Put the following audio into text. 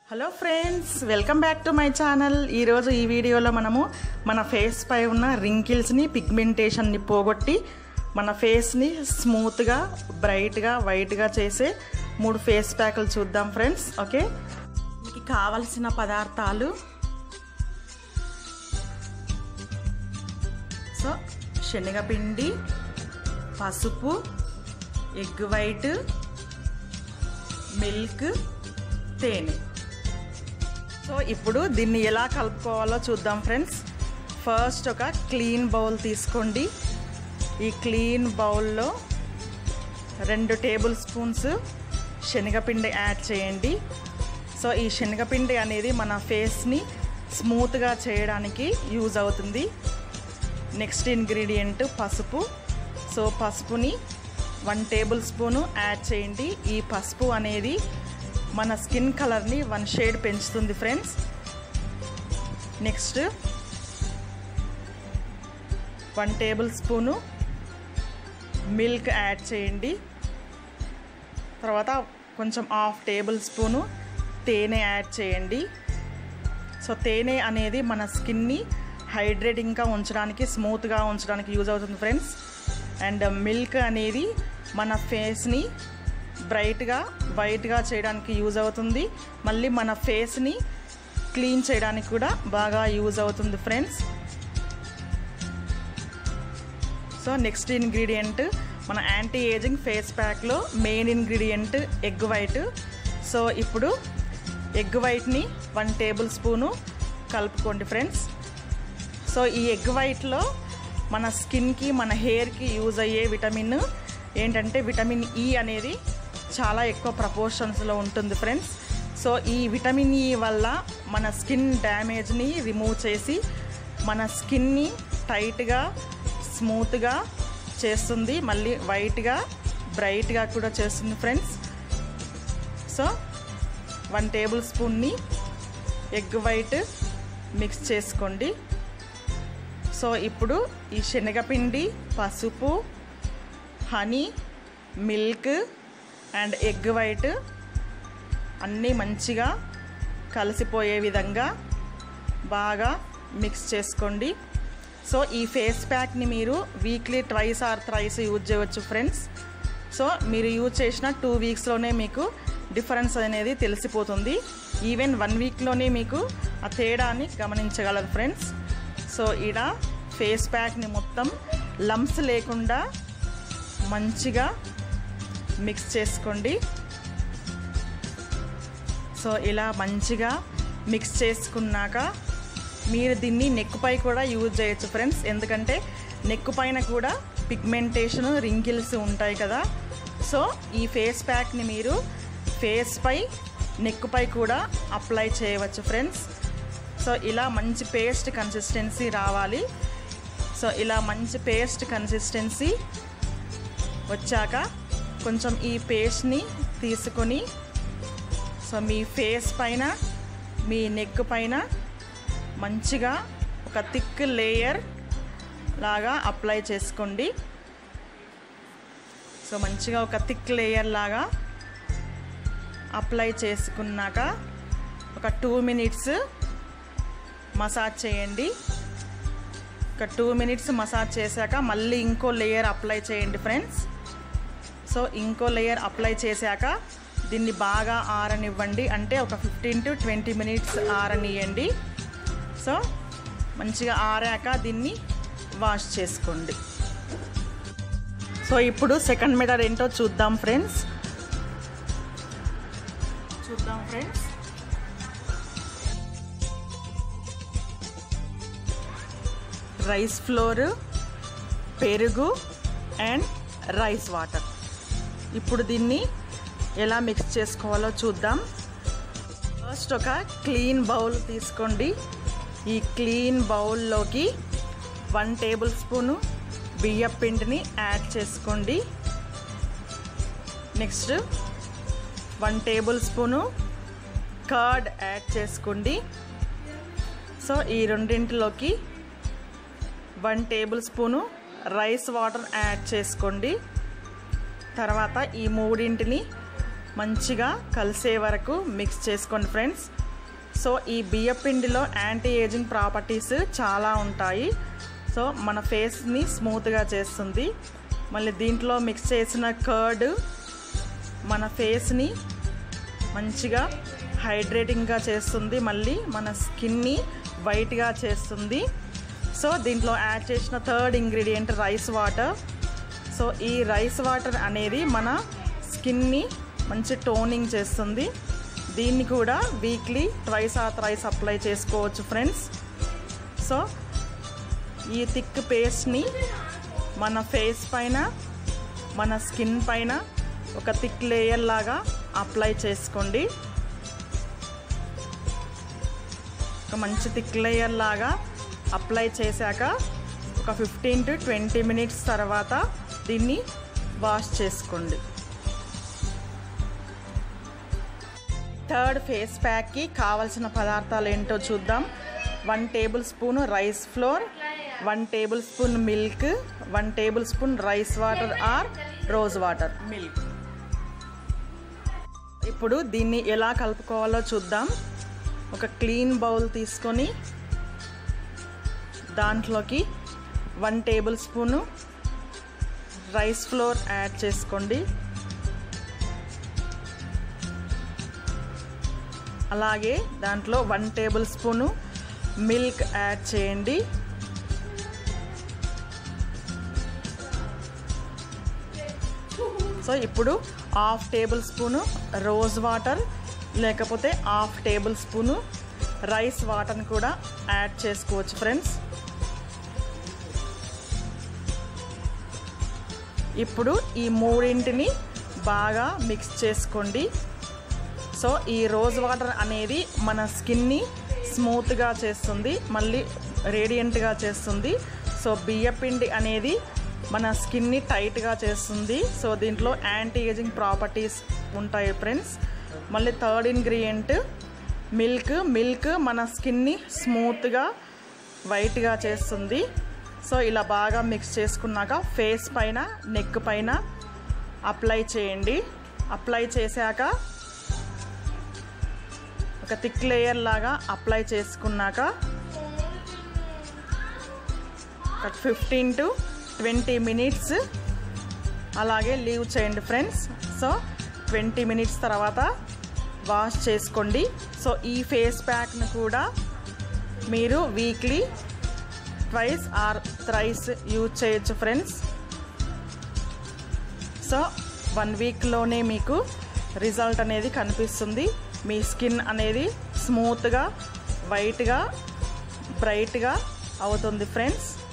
hello friends welcome back to my channel ఈరోజు ఈ వీడియోలో మనము మన ఫేస్ పై ఉన్న రింకిల్స్ని పిగ్మెంటేషన్ని పోగొట్టి మన ఫేస్ని స్మూత్గా బ్రైట్గా వైట్గా చేసే మూడు ఫేస్ ప్యాకులు చూద్దాం ఫ్రెండ్స్ ఓకే మీకు కావలసిన పదార్థాలు సో శనగపిండి పసుపు ఎగ్ వైట్ మిల్క్ తేనె సో ఇప్పుడు దీన్ని ఎలా కలుపుకోవాలో చూద్దాం ఫ్రెండ్స్ ఫస్ట్ ఒక క్లీన్ బౌల్ తీసుకోండి ఈ క్లీన్ బౌల్లో రెండు టేబుల్ స్పూన్స్ శనగపిండి యాడ్ చేయండి సో ఈ శనగపిండి అనేది మన ఫేస్ని స్మూత్గా చేయడానికి యూజ్ అవుతుంది నెక్స్ట్ ఇంగ్రీడియంట్ పసుపు సో పసుపుని వన్ టేబుల్ స్పూను యాడ్ చేయండి ఈ పసుపు అనేది మన స్కిన్ కలర్ని వన్ షేడ్ పెంచుతుంది friends next one table spoon milk add చేయండి తర్వాత కొంచెం హాఫ్ టేబుల్ స్పూను తేనె యాడ్ చేయండి సో తేనె అనేది మన స్కిన్ని హైడ్రేటింగ్గా ఉంచడానికి స్మూత్గా ఉంచడానికి యూజ్ అవుతుంది ఫ్రెండ్స్ అండ్ మిల్క్ అనేది మన ఫేస్ని బ్రైట్గా వైట్గా చేయడానికి యూజ్ అవుతుంది మళ్ళీ మన ఫేస్ని క్లీన్ చేయడానికి కూడా బాగా యూజ్ అవుతుంది ఫ్రెండ్స్ సో నెక్స్ట్ ఇంగ్రీడియంట్ మన యాంటీ ఏజింగ్ ఫేస్ ప్యాక్లో main ingredient egg white so ఇప్పుడు ఎగ్ వైట్ని వన్ టేబుల్ స్పూను కలుపుకోండి ఫ్రెండ్స్ సో ఈ ఎగ్ వైట్లో మన స్కిన్కి మన హెయిర్కి యూజ్ అయ్యే విటమిన్ ఏంటంటే విటమిన్ ఈ అనేది చాలా ఎక్కువ ప్రపోర్షన్స్లో ఉంటుంది ఫ్రెండ్స్ సో ఈ విటమిన్ ఈ వల్ల మన స్కిన్ డ్యామేజ్ని రిమూవ్ చేసి మన స్కిన్ని టైట్గా స్మూత్గా చేస్తుంది మళ్ళీ వైట్గా బ్రైట్గా కూడా చేస్తుంది ఫ్రెండ్స్ సో వన్ టేబుల్ స్పూన్ని ఎగ్ వైట్ మిక్స్ చేసుకోండి సో ఇప్పుడు ఈ శనగపిండి పసుపు honey milk and egg white అన్నీ మంచిగా కలిసిపోయే విధంగా బాగా మిక్స్ చేసుకోండి సో ఈ ఫేస్ ప్యాక్ని మీరు weekly twice or thrice use చేయవచ్చు ఫ్రెండ్స్ సో మీరు యూజ్ చేసిన టూ వీక్స్లోనే మీకు డిఫరెన్స్ అనేది తెలిసిపోతుంది ఈవెన్ వన్ వీక్లోనే మీకు ఆ తేడాన్ని గమనించగలరు ఫ్రెండ్స్ సో ఇలా ఫేస్ ప్యాక్ని మొత్తం లంప్స్ లేకుండా మంచిగా మిక్స్ చేసుకోండి సో ఇలా మంచిగా మిక్స్ చేసుకున్నాక మీరు దీన్ని నెక్ పై కూడా యూజ్ చేయొచ్చు ఫ్రెండ్స్ ఎందుకంటే నెక్ పైన కూడా పిగ్మెంటేషన్ రింకిల్స్ ఉంటాయి కదా సో ఈ ఫేస్ ప్యాక్ని మీరు ఫేస్ పై నెక్ పై కూడా అప్లై చేయవచ్చు ఫ్రెండ్స్ సో ఇలా మంచి పేస్ట్ కన్సిస్టెన్సీ రావాలి సో ఇలా మంచి పేస్ట్ కన్సిస్టెన్సీ వచ్చాక కొంచెం ఈ పేస్ట్ని తీసుకొని సో మీ ఫేస్ పైన మీ నెక్ పైన మంచిగా ఒక థిక్ లేయర్ లాగా అప్లై చేసుకోండి సో మంచిగా ఒక థిక్ లేయర్ లాగా అప్లై చేసుకున్నాక ఒక టూ మినిట్స్ మసాజ్ చేయండి ఒక టూ మినిట్స్ మసాజ్ చేశాక మళ్ళీ ఇంకో లేయర్ అప్లై చేయండి ఫ్రెండ్స్ సో ఇంకో లేయర్ అప్లై చేశాక దీన్ని బాగా ఆరనివ్వండి అంటే ఒక ఫిఫ్టీన్ టు ట్వంటీ మినిట్స్ ఆరనియండి సో మంచిగా ఆరాక దీన్ని వాష్ చేసుకోండి సో ఇప్పుడు సెకండ్ మెథడ్ ఏంటో చూద్దాం ఫ్రెండ్స్ చూద్దాం ఫ్రెండ్స్ రైస్ ఫ్లోర్ పెరుగు అండ్ రైస్ వాటర్ ఇప్పుడు దీన్ని ఎలా మిక్స్ చేసుకోవాలో చూద్దాం ఫస్ట్ ఒక క్లీన్ బౌల్ తీసుకోండి ఈ క్లీన్ బౌల్లోకి వన్ టేబుల్ స్పూను బియ్యం పిండిని యాడ్ చేసుకోండి next one table spoon curd add చేసుకోండి సో ఈ రెండింటిలోకి one table spoon rice water add చేసుకోండి తర్వాత ఈ మూడింటిని మంచిగా కలిసే వరకు మిక్స్ చేసుకోండి ఫ్రెండ్స్ సో ఈ బియ్య పిండిలో యాంటీ ఏజింగ్ ప్రాపర్టీస్ చాలా ఉంటాయి సో మన ఫేస్ని స్మూత్గా చేస్తుంది మళ్ళీ దీంట్లో మిక్స్ చేసిన కర్డ్ మన ఫేస్ని మంచిగా హైడ్రేటింగ్గా చేస్తుంది మళ్ళీ మన స్కిన్ని వైట్గా చేస్తుంది సో దీంట్లో యాడ్ చేసిన third ingredient rice water so ఈ రైస్ వాటర్ అనేది మన స్కిన్ని మంచి టోనింగ్ చేస్తుంది దీన్ని కూడా weekly twice or thrice apply చేసుకోవచ్చు ఫ్రెండ్స్ సో ఈ థిక్ పేస్ట్ని మన ఫేస్ పైన మన స్కిన్ పైన ఒక థిక్ లేయర్ లాగా అప్లై చేసుకోండి ఒక మంచి థిక్ లేయర్ లాగా అప్లై చేశాక ఒక ఫిఫ్టీన్ టు ట్వంటీ మినిట్స్ తర్వాత దీన్ని వాష్ చేసుకోండి థర్డ్ ఫేస్ ప్యాక్కి కావలసిన పదార్థాలు ఏంటో చూద్దాం one table spoon rice flour one table spoon milk one table spoon rice water or rose water milk ఇప్పుడు దీన్ని ఎలా కలుపుకోవాలో చూద్దాం ఒక క్లీన్ బౌల్ తీసుకొని దాంట్లోకి one table spoon rice flour add చేసుకోండి అలాగే దాంట్లో one table spoon milk add చేయండి సో ఇప్పుడు half table spoon rose water లేకపోతే హాఫ్ టేబుల్ స్పూను రైస్ వాటర్ని కూడా యాడ్ చేసుకోవచ్చు ఫ్రెండ్స్ ఇప్పుడు ఈ మూడింటిని బాగా మిక్స్ చేసుకోండి సో ఈ రోజ్ వాటర్ అనేది మన స్కిన్ని స్మూత్గా చేస్తుంది మళ్ళీ రేడియంట్గా చేస్తుంది సో బియ్యపిండి అనేది మన స్కిన్ని టైట్గా చేస్తుంది సో దీంట్లో యాంటీ ఏజింగ్ ప్రాపర్టీస్ ఉంటాయి ఫ్రెండ్స్ మళ్ళీ థర్డ్ ఇంగ్రీడియంట్ మిల్క్ మిల్క్ మన స్కిన్ని స్మూత్గా వైట్గా చేస్తుంది సో ఇలా బాగా మిక్స్ చేసుకున్నాక ఫేస్ పైన నెక్ పైన అప్లై చేయండి అప్లై చేశాక ఒక థిక్ లేయర్ లాగా అప్లై చేసుకున్నాక ఒక ఫిఫ్టీన్ టు ట్వంటీ మినిట్స్ అలాగే లీవ్ చేయండి ఫ్రెండ్స్ సో ట్వంటీ మినిట్స్ తర్వాత వాష్ చేసుకోండి సో ఈ ఫేస్ ప్యాక్ను కూడా మీరు weekly twice or thrice use చేయొచ్చు ఫ్రెండ్స్ సో వన్ వీక్లోనే మీకు రిజల్ట్ అనేది కనిపిస్తుంది మీ స్కిన్ అనేది స్మూత్గా వైట్గా బ్రైట్గా అవుతుంది ఫ్రెండ్స్